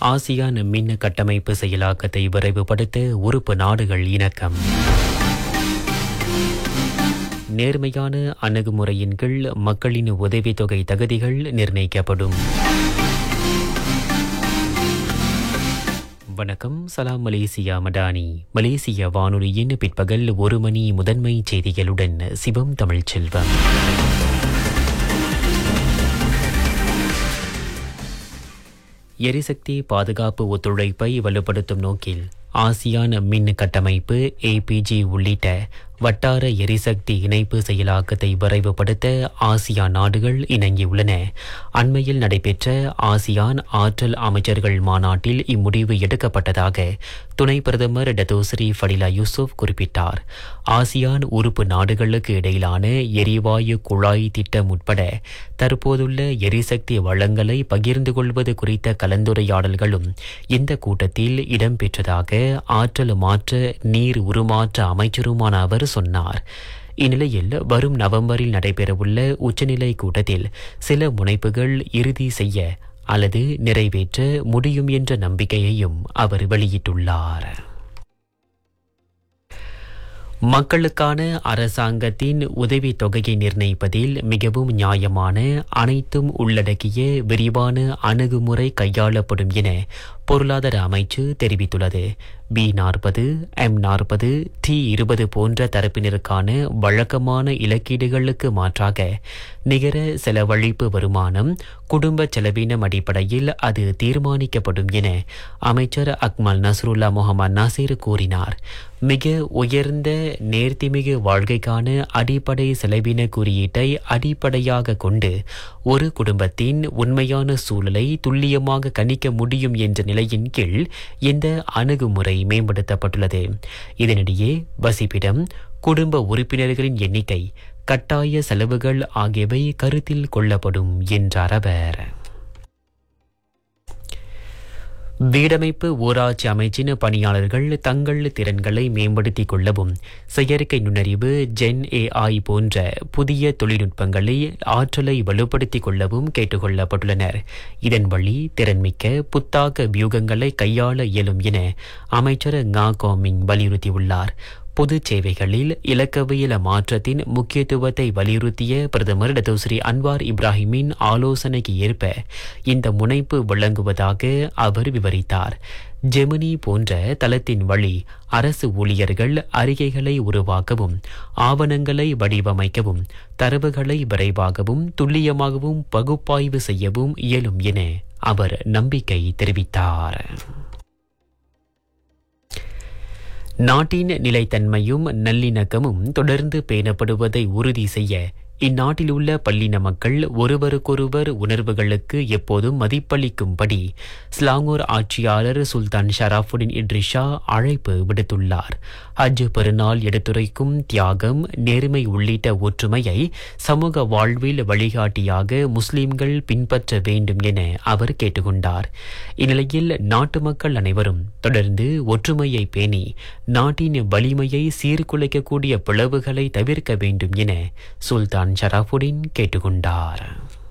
ASEAN மின் கட்டமைப்பு செயலாக்கத்தை விரைவுபடுத்த உறுப்பு நாடுகள் இணக்கம் நேர்மையான அணுகுமுறையின் கீழ் மக்களின் உதவித்தொகை தகுதிகள் நிர்ணயிக்கப்படும் வணக்கம் சலாம் மலேசியா மடானி மலேசிய வானொலியின் பிற்பகல் ஒரு மணி முதன்மை செய்திகளுடன் சிவம் தமிழ்ச்செல்வம் எரிசக்தி பாதுகாப்பு ஒத்துழைப்பை வலுப்படுத்தும் நோக்கில் ஆசியான் மின் கட்டமைப்பு ஏபிஜி உள்ளிட்ட வட்டார எரிசக்தி இணைப்பு செயலாக்கத்தை விரைவுபடுத்த ஆசியான் நாடுகள் இணங்கியுள்ளன அண்மையில் நடைபெற்ற ஆசியான் ஆற்றல் அமைச்சர்கள் மாநாட்டில் இம்முடிவு எடுக்கப்பட்டதாக துணை பிரதமர் டத்தோஸ்ரீ ஃபடிலா யூசுப் குறிப்பிட்டார் ஆசியான் உறுப்பு நாடுகளுக்கு இடையிலான எரிவாயு குழாய் திட்டம் உட்பட தற்போதுள்ள எரிசக்தி வளங்களை பகிர்ந்து கொள்வது குறித்த கலந்துரையாடல்களும் இந்த கூட்டத்தில் இடம்பெற்றதாக ஆற்றல் மாற்ற நீர் உருமாற்ற அமைச்சருமான அவர் சொன்னார் இந்நிலையில் வரும் நவம்பரில் நடைபெறவுள்ள உச்சநிலை கூட்டத்தில் சில முனைப்புகள் இறுதி செய்ய அல்லது நிறைவேற்ற முடியும் என்ற நம்பிக்கையையும் அவர் வெளியிட்டுள்ளார் மக்களுக்கான அரசாங்கத்தின் உதவித் தொகையை நிர்ணயிப்பதில் மிகவும் நியாயமான அனைத்தும் உள்ளடக்கிய விரிவான அணுகுமுறை கையாளப்படும் என பொருளாதார அமைச்சு தெரிவித்துள்ளது பி நாற்பது எம் நாற்பது டி இருபது போன்ற தரப்பினருக்கான வழக்கமான இலக்கீடுகளுக்கு மாற்றாக நிகர செலவழிப்பு வருமானம் குடும்ப செலவினம் அடிப்படையில் அது தீர்மானிக்கப்படும் என அமைச்சர் அக்மல் நஸ்ருல்லா முகமது நாசிர் கூறினார் மிக உயர்ந்த நேர்த்திமிகு வாழ்க்கைக்கான அடிப்படை செலவின குறியீட்டை அடிப்படையாக கொண்டு ஒரு குடும்பத்தின் உண்மையான சூழலை துல்லியமாக கணிக்க முடியும் என்ற நிலையின் கீழ் இந்த அணுகுமுறை மேம்படுத்தப்பட்டுள்ளது இதனிடையே வசிப்பிடம் குடும்ப உறுப்பினர்களின் எண்ணிக்கை கட்டாய செலவுகள் ஆகியவை கருத்தில் கொள்ளப்படும் என்றார் அவர் வீடமைப்பு ஊராட்சி அமைச்சின் பணியாளர்கள் தங்கள் திறன்களை மேம்படுத்திக் கொள்ளவும் செயற்கை நுண்ணறிவு ஜென் ஏஐ போன்ற புதிய தொழில்நுட்பங்களை ஆற்றலை வலுப்படுத்திக் கொள்ளவும் கேட்டுக்கொள்ளப்பட்டுள்ளனர் இதன் வழி திறன்மிக்க புத்தாக்க வியூகங்களை கையாள இயலும் என அமைச்சர் ngா கோமிங் வலியுறுத்தியுள்ளார் பொது சேவைகளில் இலக்கவியல மாற்றத்தின் முக்கியத்துவத்தை வலியுறுத்திய பிரதமர் டத்தோஸ்ரீ அன்வார் இப்ராஹிமின் ஆலோசனைக்கு ஏற்ப இந்த முனைப்பு வழங்குவதாக அவர் விவரித்தார் ஜெமினி போன்ற தளத்தின் வழி அரசு ஊழியர்கள் அறிக்கைகளை உருவாக்கவும் ஆவணங்களை வடிவமைக்கவும் தரவுகளை விரைவாகவும் துல்லியமாகவும் பகுப்பாய்வு செய்யவும் இயலும் என அவர் நம்பிக்கை தெரிவித்தார் நாட்டின் நிலைத்தன்மையும் நல்லிணக்கமும் தொடர்ந்து பேணப்படுவதை உறுதி செய்ய இந்நாட்டில் உள்ள பள்ளின மக்கள் ஒருவருக்கொருவர் உணர்வுகளுக்கு எப்போதும் மதிப்பளிக்கும்படி ஸ்லாங்கூர் ஆட்சியாளர் சுல்தான் ஷராஃபுடின் இட்ரிஷா அழைப்பு விடுத்துள்ளார் ஹஜ் பெருநாள் எடுத்துரைக்கும் தியாகம் நேர்மை உள்ளிட்ட ஒற்றுமையை சமூக வாழ்வில் வழிகாட்டியாக முஸ்லிம்கள் பின்பற்ற வேண்டும் என அவர் கேட்டுக்கொண்டார் இந்நிலையில் நாட்டு மக்கள் அனைவரும் தொடர்ந்து ஒற்றுமையை பேணி நாட்டின் வலிமையை சீர்குலைக்கக்கூடிய பிளவுகளை தவிர்க்க வேண்டும் என சுல்தான் ஷராஃபுடின் கேட்டுக்கொண்டார்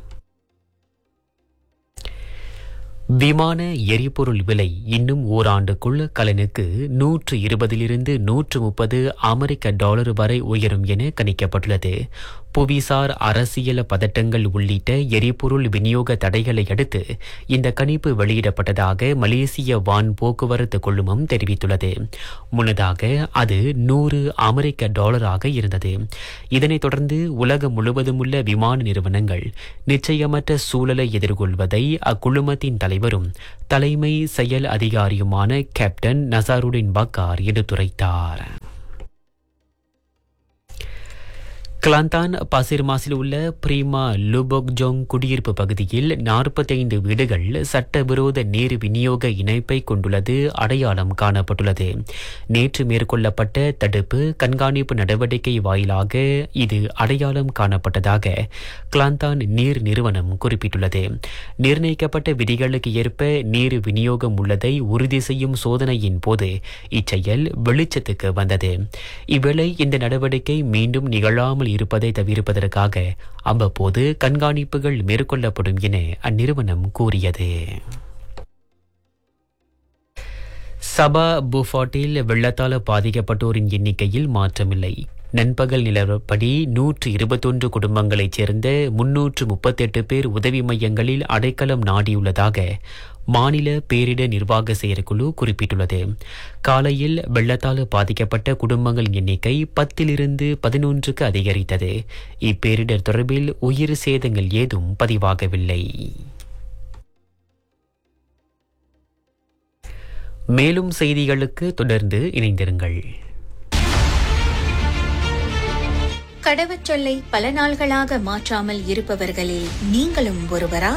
விமான எரிபொருள் விலை இன்னும் ஓராண்டுக்குள் கலனுக்கு நூற்று இருபதிலிருந்து நூற்று முப்பது அமெரிக்க டாலர் வரை உயரும் என கணிக்கப்பட்டுள்ளது புவிசார் அரசியல் பதட்டங்கள் உள்ளிட்ட எரிபொருள் விநியோக தடைகளை அடுத்து இந்த கணிப்பு வெளியிடப்பட்டதாக மலேசிய வான் போக்குவரத்து குழுமம் தெரிவித்துள்ளது முன்னதாக அது நூறு அமெரிக்க டாலராக இருந்தது இதனைத் தொடர்ந்து உலகம் முழுவதும் உள்ள விமான நிறுவனங்கள் நிச்சயமற்ற சூழலை எதிர்கொள்வதை அக்குழுமத்தின் தலைவரும் தலைமை செயல் அதிகாரியுமான கேப்டன் நசாருடின் பக்கார் எடுத்துரைத்தார் கிளாந்தான் பாசிர்மாஸில் உள்ள பிரீமா லுபோக்ஜோங் குடியிருப்பு பகுதியில் நாற்பத்தைந்து வீடுகள் சட்டவிரோத நீர் விநியோக இணைப்பை கொண்டுள்ளது அடையாளம் காணப்பட்டுள்ளது நேற்று மேற்கொள்ளப்பட்ட தடுப்பு கண்காணிப்பு நடவடிக்கை வாயிலாக இது அடையாளம் காணப்பட்டதாக கிளாந்தான் நீர் நிறுவனம் குறிப்பிட்டுள்ளது நிர்ணயிக்கப்பட்ட விதிகளுக்கு ஏற்ப நீர் விநியோகம் உள்ளதை உறுதி செய்யும் சோதனையின் போது இச்செயல் வெளிச்சத்துக்கு வந்தது இவ்வேளை இந்த நடவடிக்கை மீண்டும் நிகழாமல் இருப்பதை தவிர்ப்பதற்காக அவ்வப்போது கண்காணிப்புகள் மேற்கொள்ளப்படும் என அந்நிறுவனம் கூறியது சபா புஃபாட்டில் வெள்ளத்தால் பாதிக்கப்பட்டோரின் எண்ணிக்கையில் மாற்றமில்லை நண்பகல் நிலவரப்படி நூற்று இருபத்தொன்று குடும்பங்களைச் சேர்ந்த முன்னூற்று முப்பத்தெட்டு பேர் உதவி மையங்களில் அடைக்கலம் நாடியுள்ளதாக மாநில பேரிடர் நிர்வாக செயற்குழு குறிப்பிட்டுள்ளது காலையில் வெள்ளத்தால் பாதிக்கப்பட்ட குடும்பங்களின் எண்ணிக்கை பத்திலிருந்து பதினொன்றுக்கு அதிகரித்தது இப்பேரிடர் தொடர்பில் உயிர் சேதங்கள் ஏதும் பதிவாகவில்லை மேலும் செய்திகளுக்கு தொடர்ந்து இணைந்திருங்கள் கடவுச்சொல்லை பல நாள்களாக மாற்றாமல் இருப்பவர்களில் நீங்களும் ஒருவரா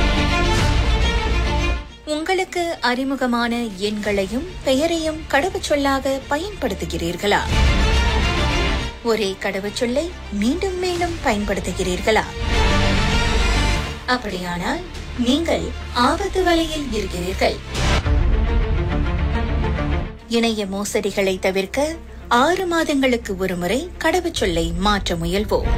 உங்களுக்கு அறிமுகமான எண்களையும் பெயரையும் கடவுச்சொல்லாக பயன்படுத்துகிறீர்களா ஒரே கடவுச்சொல்லை மீண்டும் மீண்டும் பயன்படுத்துகிறீர்களா அப்படியானால் நீங்கள் ஆபத்து வலையில் இருக்கிறீர்கள் இணைய மோசடிகளை தவிர்க்க ஆறு மாதங்களுக்கு ஒருமுறை கடவுச்சொல்லை மாற்ற முயல்வோம்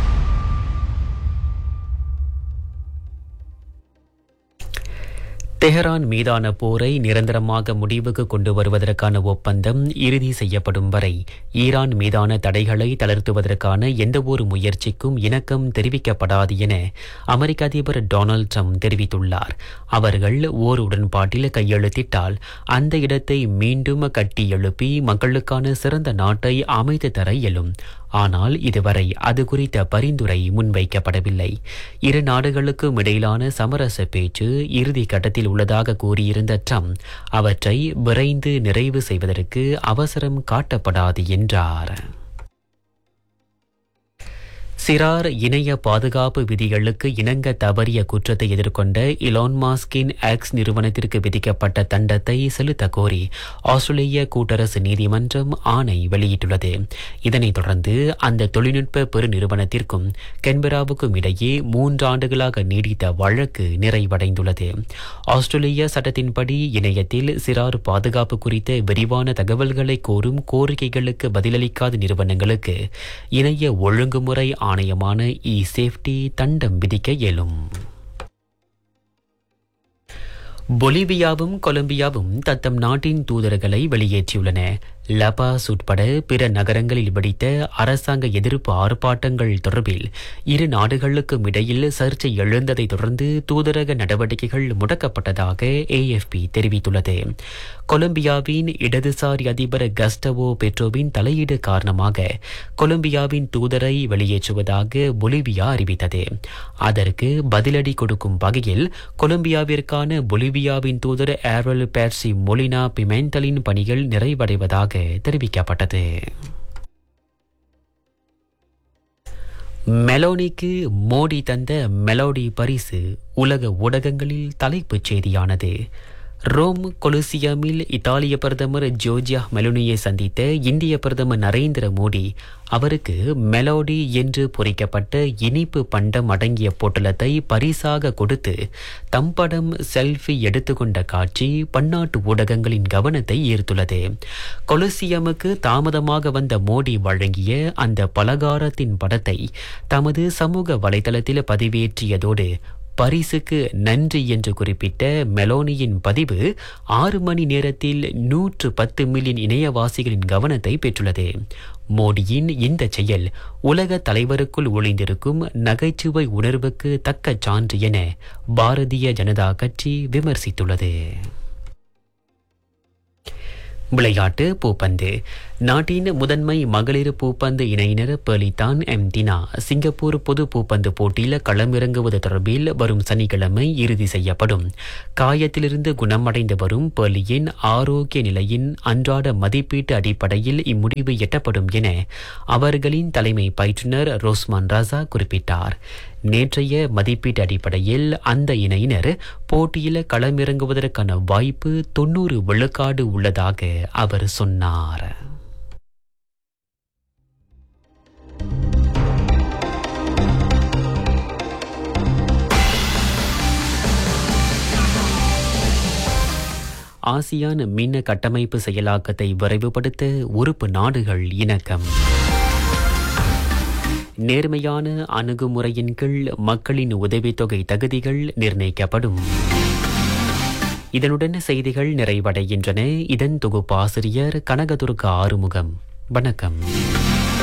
தெஹரான் மீதான போரை நிரந்தரமாக முடிவுக்கு கொண்டு வருவதற்கான ஒப்பந்தம் இறுதி செய்யப்படும் வரை ஈரான் மீதான தடைகளை தளர்த்துவதற்கான எந்தவொரு முயற்சிக்கும் இணக்கம் தெரிவிக்கப்படாது என அமெரிக்க அதிபர் டொனால்ட் ட்ரம்ப் தெரிவித்துள்ளார் அவர்கள் ஓர் உடன்பாட்டில் கையெழுத்திட்டால் அந்த இடத்தை மீண்டும் கட்டி எழுப்பி மக்களுக்கான சிறந்த நாட்டை அமைத்து தர இயலும் ஆனால் இதுவரை அது குறித்த பரிந்துரை முன்வைக்கப்படவில்லை இரு நாடுகளுக்கும் இடையிலான சமரச பேச்சு இறுதி கட்டத்தில் உள்ளதாக கூறியிருந்த ட்ரம்ப் அவற்றை விரைந்து நிறைவு செய்வதற்கு அவசரம் காட்டப்படாது என்றார் சிறார் இணைய பாதுகாப்பு விதிகளுக்கு இணங்க தவறிய குற்றத்தை எதிர்கொண்ட இலான் மாஸ்கின் எக்ஸ் நிறுவனத்திற்கு விதிக்கப்பட்ட தண்டத்தை செலுத்த கோரி ஆஸ்திரேலிய கூட்டரசு நீதிமன்றம் ஆணை வெளியிட்டுள்ளது இதனைத் தொடர்ந்து அந்த தொழில்நுட்ப பெருநிறுவனத்திற்கும் கென்பராவுக்கும் இடையே மூன்றாண்டுகளாக நீடித்த வழக்கு நிறைவடைந்துள்ளது ஆஸ்திரேலிய சட்டத்தின்படி இணையத்தில் சிறார் பாதுகாப்பு குறித்த விரிவான தகவல்களை கோரும் கோரிக்கைகளுக்கு பதிலளிக்காத நிறுவனங்களுக்கு இணைய ஒழுங்குமுறை ஆணையமான இ சேஃப்டி தண்டம் விதிக்க இயலும் பொலிவியாவும் கொலம்பியாவும் தத்தம் நாட்டின் தூதர்களை வெளியேற்றியுள்ளன லபாஸ் உட்பட பிற நகரங்களில் வெடித்த அரசாங்க எதிர்ப்பு ஆர்ப்பாட்டங்கள் தொடர்பில் இரு நாடுகளுக்கும் இடையில் சர்ச்சை எழுந்ததை தொடர்ந்து தூதரக நடவடிக்கைகள் முடக்கப்பட்டதாக ஏஎஃப்பி தெரிவித்துள்ளது கொலம்பியாவின் இடதுசாரி அதிபர் கஸ்டவோ பெட்ரோவின் தலையீடு காரணமாக கொலம்பியாவின் தூதரை வெளியேற்றுவதாக பொலிவியா அறிவித்தது அதற்கு பதிலடி கொடுக்கும் வகையில் கொலம்பியாவிற்கான பொலிவியாவின் தூதர் ஏரல் பேர்சி மொலினா பிமெண்டலின் பணிகள் நிறைவடைவதாக தெரிவிக்கப்பட்டது மெலோனிக்கு மோடி தந்த மெலோடி பரிசு உலக ஊடகங்களில் தலைப்புச் செய்தியானது ரோம் கொலுசியமில் இத்தாலிய பிரதமர் ஜோர்ஜியா மெலோனியை சந்தித்த இந்திய பிரதமர் நரேந்திர மோடி அவருக்கு மெலோடி என்று பொறிக்கப்பட்ட இனிப்பு பண்டம் அடங்கிய பொட்டலத்தை பரிசாக கொடுத்து தம் படம் செல்ஃபி எடுத்துக்கொண்ட காட்சி பன்னாட்டு ஊடகங்களின் கவனத்தை ஈர்த்துள்ளது கொலுசியமுக்கு தாமதமாக வந்த மோடி வழங்கிய அந்த பலகாரத்தின் படத்தை தமது சமூக வலைதளத்தில் பதிவேற்றியதோடு பரிசுக்கு நன்றி என்று குறிப்பிட்ட மெலோனியின் பதிவு ஆறு மணி நேரத்தில் நூற்று பத்து மில்லியன் இணையவாசிகளின் கவனத்தை பெற்றுள்ளது மோடியின் இந்த செயல் உலக தலைவருக்குள் ஒளிந்திருக்கும் நகைச்சுவை உணர்வுக்கு தக்க சான்று என பாரதிய ஜனதா கட்சி விமர்சித்துள்ளது விளையாட்டு பூப்பந்து நாட்டின் முதன்மை மகளிர் பூப்பந்து இணையினர் பெர்லிதான் எம்டினா சிங்கப்பூர் பொது பூப்பந்து போட்டியில் களமிறங்குவது தொடர்பில் வரும் சனிக்கிழமை இறுதி செய்யப்படும் காயத்திலிருந்து குணமடைந்து வரும் பெர்லியின் ஆரோக்கிய நிலையின் அன்றாட மதிப்பீட்டு அடிப்படையில் இம்முடிவு எட்டப்படும் என அவர்களின் தலைமை பயிற்றுனர் ரோஸ்மான் ராசா குறிப்பிட்டார் நேற்றைய மதிப்பீட்டு அடிப்படையில் அந்த இணையினர் போட்டியில் களமிறங்குவதற்கான வாய்ப்பு தொன்னூறு விழுக்காடு உள்ளதாக அவர் சொன்னார் ஆசியான் மின்ன கட்டமைப்பு செயலாக்கத்தை விரைவுபடுத்த உறுப்பு நாடுகள் இணக்கம் நேர்மையான அணுகுமுறையின் கீழ் மக்களின் உதவித்தொகை தகுதிகள் நிர்ணயிக்கப்படும் இதனுடன் செய்திகள் நிறைவடைகின்றன இதன் தொகுப்பாசிரியர் கனகதுர்க ஆறுமுகம் வணக்கம்